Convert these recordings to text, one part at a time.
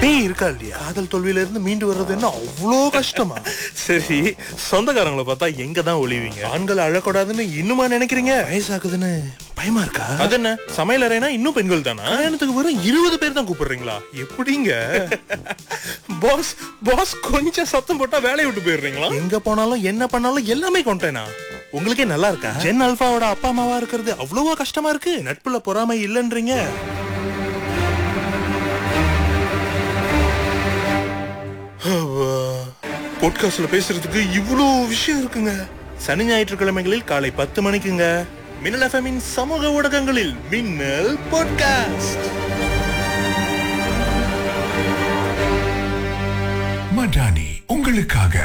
பேய் இருக்கா இல்லையா காதல் தோல்வியில இருந்து மீண்டு வர்றது என்ன அவ்வளோ கஷ்டமா சரி சொந்தக்காரங்களை பார்த்தா எங்க தான் ஒளிவீங்க ஆண்கள் அழக்கூடாதுன்னு இன்னுமா நினைக்கிறீங்க வயசாகுதுன்னு பயமா இருக்கா அது என்ன சமையல் அறைனா இன்னும் பெண்கள் தானா கல்யாணத்துக்கு வெறும் இருபது பேர் தான் கூப்பிடுறீங்களா எப்படிங்க பாஸ் பாஸ் கொஞ்சம் சத்தம் போட்டா வேலையை விட்டு போயிடுறீங்களா எங்க போனாலும் என்ன பண்ணாலும் எல்லாமே கொண்டேனா உங்களுக்கே நல்லா இருக்கா ஜென் அல்பாவோட அப்பா அம்மாவா இருக்கிறது அவ்வளவோ கஷ்டமா இருக்கு நட்புல பொறாமை இல்லைன்றீங்க பாட்காஸ்ட்ல பேசுறதுக்கு இவ்வளோ விஷயம் இருக்குங்க சனி ஞாயிற்றுக்கிழமைகளில் காலை பத்து மணிக்குங்க மின்னல் எஃப்எம்மின் சமூக ஊடகங்களில் மின்னல் பாட்காஸ்ட் மடானி உங்களுக்காக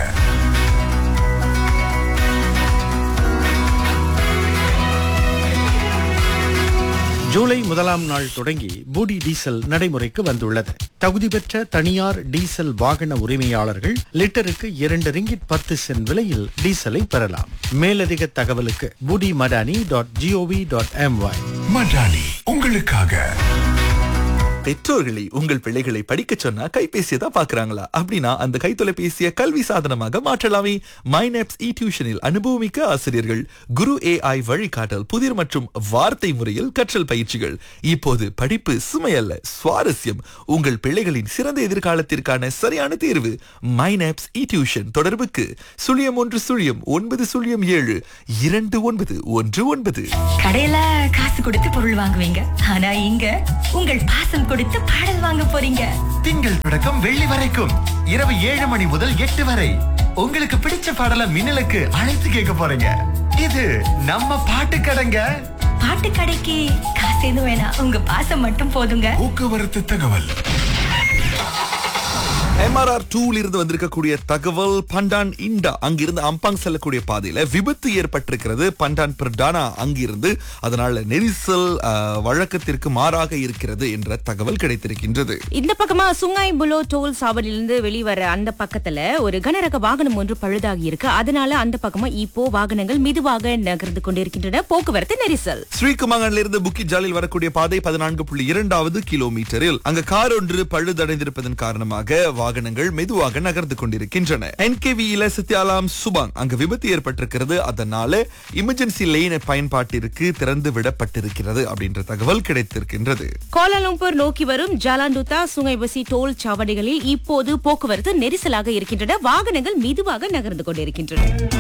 ஜூலை முதலாம் நாள் தொடங்கி பூடி டீசல் நடைமுறைக்கு வந்துள்ளது தகுதி பெற்ற தனியார் டீசல் வாகன உரிமையாளர்கள் லிட்டருக்கு இரண்டு ரிங்கிட் பத்து சென்ட் விலையில் டீசலை பெறலாம் மேலதிக தகவலுக்கு Budi Madani dot gov dot my Madani உங்களுக்காக பெற்றோர்களை உங்கள் பிள்ளைகளை படிக்க சொன்னா கைபேசியை தான் பாக்குறாங்களா அப்படின்னா அந்த கைத்தொலைபேசியை கல்வி சாதனமாக மாற்றலாமே மைனப்ஸ் இ டியூஷனில் அனுபவமிக்க ஆசிரியர்கள் குரு ஏஐ வழிகாட்டல் புதிர் மற்றும் வார்த்தை முறையில் கற்றல் பயிற்சிகள் இப்போது படிப்பு சுமையல்ல சுவாரஸ்யம் உங்கள் பிள்ளைகளின் சிறந்த எதிர்காலத்திற்கான சரியான தேர்வு மைனப்ஸ் இ டியூஷன் தொடர்புக்கு சுழியம் ஒன்று சுழியம் ஒன்பது சுழியம் ஏழு இரண்டு ஒன்பது ஒன்று ஒன்பது கடையில காசு கொடுத்து பொருள் வாங்குவீங்க ஆனா இங்க உங்கள் பாசம் கொடுத்து பாடல் வாங்க போறீங்க திங்கள் தொடக்கம் வெள்ளி வரைக்கும் இரவு ஏழு மணி முதல் எட்டு வரை உங்களுக்கு பிடிச்ச பாடல மின்னலுக்கு அழைத்து கேட்க போறீங்க இது நம்ம பாட்டு கடைங்க பாட்டு கடைக்கு காசு எதுவும் வேணாம் உங்க பாசம் மட்டும் போதுங்க போக்குவரத்து தகவல் எம்ஆர்ஆர் டூல இருந்து வந்திருக்கக்கூடிய தகவல் பண்டான் இண்டா அங்கிருந்து அம்பாங் செல்லக்கூடிய பாதையில விபத்து ஏற்பட்டிருக்கிறது பண்டான் பிரடானா அங்கிருந்து அதனால நெரிசல் அஹ், வழக்கத்திற்கு மாறாக இருக்கிறது என்ற தகவல் கிடைத்திருக்கின்றது இந்த பக்கமா சுங்காய் புலோ டோல் சாவடியிலிருந்து வெளிவர அந்த பக்கத்துல ஒரு கனரக வாகனம் ஒன்று பழுதாகி இருக்கு அதனால அந்த பக்கமா இப்போ வாகனங்கள் மெதுவாக நகர்ந்து கொண்டிருக்கின்றன போக்குவரத்து நெரிசல் ஸ்ரீகுமாங்கன்ல இருந்து புக்கி ஜாலில் வரக்கூடிய பாதை பதினான்கு புள்ளி இரண்டாவது கிலோமீட்டரில் அங்க கார் ஒன்று பழுதடைந்திருப்பதன் காரணமாக வாகனங்கள் மெதுவாக நகர்ந்து கொண்டிருக்கின்றன என்கேவியில சித்தியாலாம் சுபாங் அங்க விபத்து ஏற்பட்டிருக்கிறது அதனால எமர்ஜென்சி லைன் பயன்பாட்டிற்கு திறந்து விடப்பட்டிருக்கிறது அப்படின்ற தகவல் கிடைத்திருக்கின்றது கோலாலம்பூர் நோக்கி வரும் ஜலாண்டுதா சுங்கைபசி டோல் சாவடிகளில் இப்போது போக்குவரத்து நெரிசலாக இருக்கின்றன வாகனங்கள் மெதுவாக நகர்ந்து கொண்டிருக்கின்றன